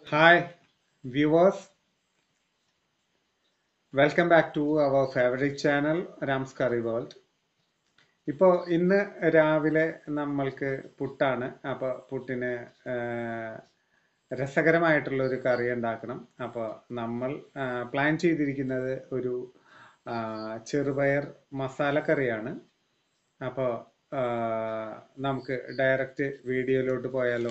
Hi, viewers. Welcome back to our favorite channel, Ram's Curry World. ഇപ്പോൾ ഇന്ന് രാവിലെ നമ്മൾക്ക് പുട്ടാണ് അപ്പോൾ പുട്ടിന് ആ, രസകരമായിട്ടുള്ള ഒരു കറി ഉണ്ടാക്കണം അപ്പോൾ നമ്മൾ പ്ലാൻ ചെയ്തിരിക്കുന്നത് ഒരു ആ, ചെറുപയർ മസാല കറിയാണ് അപ്പോൾ നമുക്ക് ഡയറക്റ്റ് വീഡിയോയിലോട്ട് പോയാലോ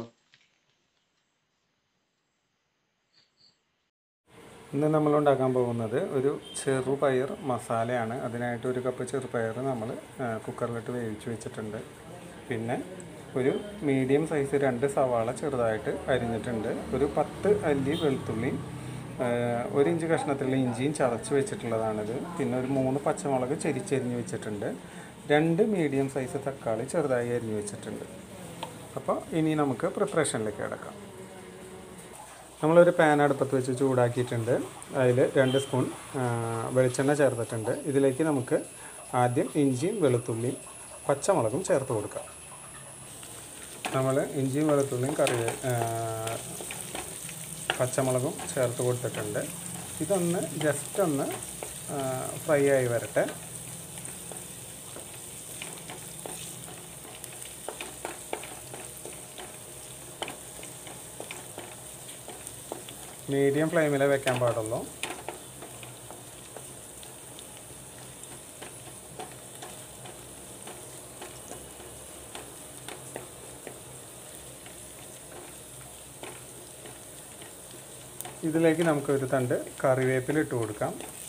ഇന്ന് നമ്മൾ ഉണ്ടാക്കാൻ പോകുന്നത് ഒരു ചെറുപയർ മസാലയാണ് അതിനായിട്ട് ഒരു കപ്പ് ചെറുപയർ നമ്മൾ കുക്കറിലിട്ട് വേവിച്ച് വെച്ചിട്ടുണ്ട് പിന്നെ ഒരു മീഡിയം സൈസ് രണ്ട് സവാള ചെറുതായിട്ട് അരിഞ്ഞിട്ടുണ്ട് ഒരു പത്ത് അല്ലി വെളുത്തുള്ളി ആ, ഒരു ഇഞ്ച് കഷ്ണത്തിലുള്ള ഇഞ്ചിയും ചതച്ച് വെച്ചിട്ടുള്ളതാണിത് പിന്നെ ഒരു മൂന്ന് പച്ചമുളക് ചെരിച്ചരിഞ്ഞ് വെച്ചിട്ടുണ്ട് രണ്ട് മീഡിയം സൈസ് തക്കാളി ചെറുതായി അരിഞ്ഞ് വെച്ചിട്ടുണ്ട് അപ്പോൾ ഇനി നമുക്ക് പ്രിപ്പറേഷനിലേക്ക് കിടക്കാം നമ്മളൊരു പാൻ അടുപ്പത്ത് വെച്ച് ചൂടാക്കിയിട്ടുണ്ട് അതിൽ രണ്ട് സ്പൂൺ ആ, വെളിച്ചെണ്ണ ചേർത്തിട്ടുണ്ട് ഇതിലേക്ക് നമുക്ക് ആദ്യം ഇഞ്ചിയും വെളുത്തുള്ളിയും പച്ചമുളകും ചേർത്ത് കൊടുക്കാം നമ്മൾ ഇഞ്ചിയും വെളുത്തുള്ളിയും കറി ആ, പച്ചമുളകും ചേർത്ത് കൊടുത്തിട്ടുണ്ട് ഇതൊന്ന് ജസ്റ്റ് ഒന്ന് ഫ്രൈ ആയി വരട്ടെ മീഡിയം ഫ്ലെയിമിലേ വെക്കാൻ പാടുള്ളൂ ഇതിലേക്ക് നമുക്ക് ഒരു തണ്ട് കറിവേപ്പില ഇട്ട് കൊടുക്കാം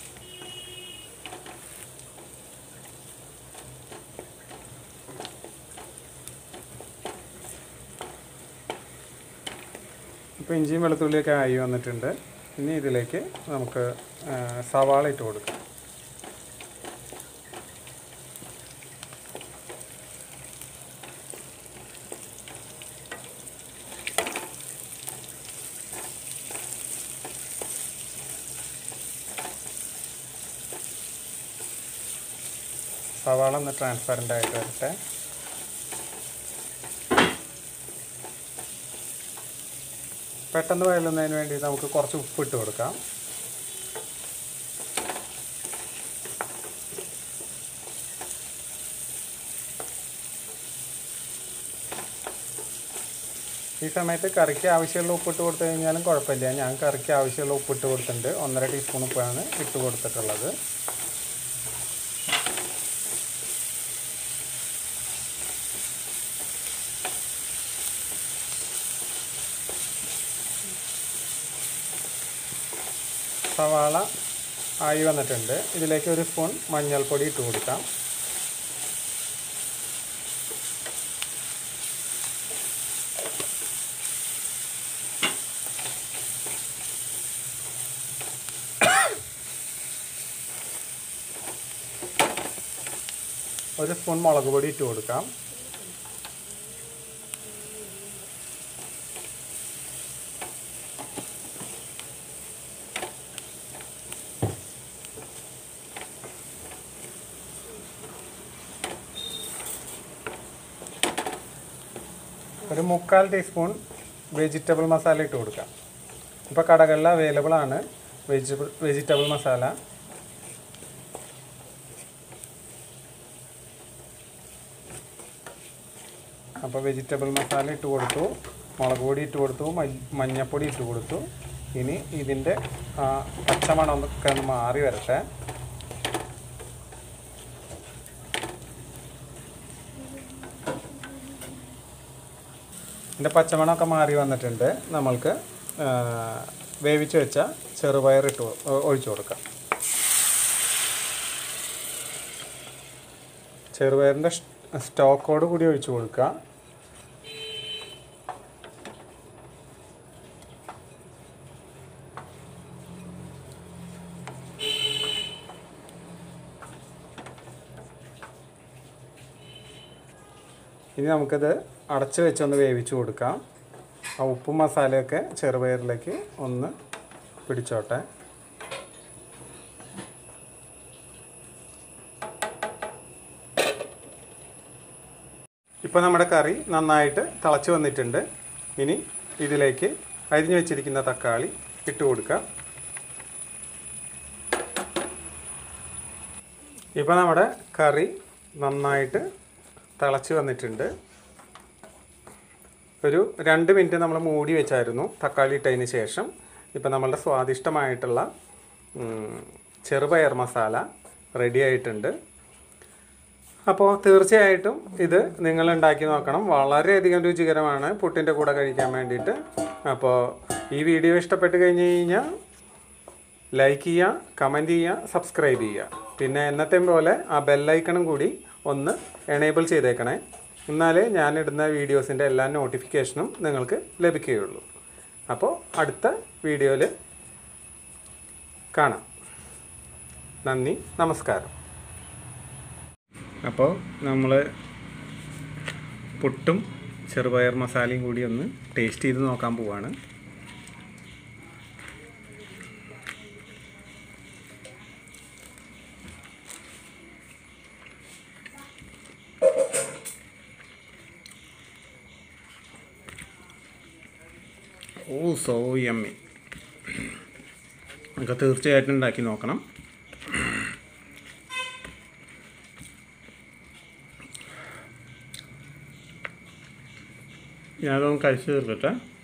ഇപ്പോൾ ഇഞ്ചിയും വെളുത്തുള്ളിയൊക്കെ ആയി വന്നിട്ടുണ്ട് ഇനി ഇതിലേക്ക് നമുക്ക് ആ, സവാള ഇട്ട് കൊടുക്കാം സവാള ഒന്ന് ട്രാൻസ്പെറൻ്റ് ആയിട്ട് വരട്ടെ പെട്ടെന്ന് വയലുന്നതിന് വേണ്ടി നമുക്ക് കുറച്ച് ഉപ്പ് ഇട്ട് കൊടുക്കാം ഈ സമയത്ത് കറിക്ക് ആവശ്യമുള്ള ഉപ്പിട്ട് കൊടുത്തു കഴിഞ്ഞാലും കുഴപ്പമില്ല ഞാൻ കറിക്ക് ആവശ്യമുള്ള ഉപ്പിട്ട് കൊടുത്തിട്ടുണ്ട് ഒന്നര ടീസ്പൂൺ ഉപ്പാണ് ഇട്ട് കൊടുത്തിട്ടുള്ളത് സവാള ആയി വന്നിട്ടുണ്ട് ഇതിലേക്ക് ഒരു സ്പൂൺ മഞ്ഞൾപ്പൊടി ഇട്ട് കൊടുക്കാം ഒരു സ്പൂൺ മുളക് പൊടി ഇട്ട് കൊടുക്കാം ഒരു മുക്കാൽ ടീസ്പൂൺ വെജിറ്റബിൾ മസാല ഇട്ട് കൊടുക്കാം ഇപ്പോൾ കടകളിൽ അവൈലബിൾ ആണ് വെജിറ്റബിൾ വെജിറ്റബിൾ മസാല അപ്പോൾ വെജിറ്റബിൾ മസാല ഇട്ട് കൊടുത്തു മുളക് പൊടി ഇട്ട് കൊടുത്തു മ- മഞ്ഞപ്പൊടി ഇട്ട് കൊടുത്തു ഇനി ഇതിൻ്റെ ആ, പച്ചമണമൊക്കെ ഒന്ന് മാറി വരട്ടെ ഇതിൻ്റെ പച്ചമണമൊക്കെ മാറി വന്നിട്ടുണ്ട് നമ്മൾക്ക് ആ, വേവിച്ച് വെച്ച ചെറുപയർ ഇട്ട് കൊ- ഒ- ഒഴിച്ചു കൊടുക്കാം ചെറുപയറിൻ്റെ സ്റ്റോക്കോട് കൂടി ഒഴിച്ചു കൊടുക്കുക ഇനി നമുക്കിത് അടച്ച് വെച്ചൊന്ന് വേവിച്ച് കൊടുക്കാം ആ ഉപ്പും മസാലയൊക്കെ ചെറുപയറിലേക്ക് ഒന്ന് പിടിച്ചോട്ടെ ഇപ്പോൾ നമ്മുടെ കറി നന്നായിട്ട് തിളച്ച് വന്നിട്ടുണ്ട് ഇനി ഇതിലേക്ക് അരിഞ്ഞു വെച്ചിരിക്കുന്ന തക്കാളി ഇട്ട് കൊടുക്കുക ഇപ്പോൾ നമ്മുടെ കറി നന്നായിട്ട് തിളച്ച് വന്നിട്ടുണ്ട് ഒരു രണ്ട് മിനിറ്റ് നമ്മൾ മൂടി വെച്ചായിരുന്നു തക്കാളി ഇട്ടതിന് ശേഷം ഇപ്പം നമ്മളുടെ സ്വാദിഷ്ടമായിട്ടുള്ള ഉം, ചെറുപയർ മസാല റെഡി ആയിട്ടുണ്ട് അപ്പോൾ തീർച്ചയായിട്ടും ഇത് നിങ്ങൾ ഉണ്ടാക്കി നോക്കണം വളരെയധികം രുചികരമാണ് പുട്ടിൻ്റെ കൂടെ കഴിക്കാൻ വേണ്ടിയിട്ട് അപ്പോൾ ഈ വീഡിയോ ഇഷ്ടപ്പെട്ട് കഴിഞ്ഞ് കഴിഞ്ഞാൽ ലൈക്ക് ചെയ്യുക കമൻറ്റ് ചെയ്യുക സബ്സ്ക്രൈബ് ചെയ്യുക പിന്നെ എന്നത്തെയും പോലെ ആ ബെല്ലൈക്കണും കൂടി ഒന്ന് എനേബിൾ ചെയ്തേക്കണേ എന്നാലേ ഞാനിടുന്ന വീഡിയോസിൻ്റെ എല്ലാ നോട്ടിഫിക്കേഷനും നിങ്ങൾക്ക് ലഭിക്കുകയുള്ളൂ അപ്പോൾ അടുത്ത വീഡിയോയിൽ കാണാം നന്ദി നമസ്കാരം അപ്പോൾ നമ്മൾ പുട്ടും ചെറുപയർ മസാലയും കൂടി ഒന്ന് ടേസ്റ്റ് ചെയ്ത് നോക്കാൻ പോവാണ് ഓ സോ യമ്മി ഒക്കെ തീർച്ചയായിട്ടും ഉണ്ടാക്കി നോക്കണം ഞാനതൊന്ന് കഴിച്ച് തീർക്കട്ടെ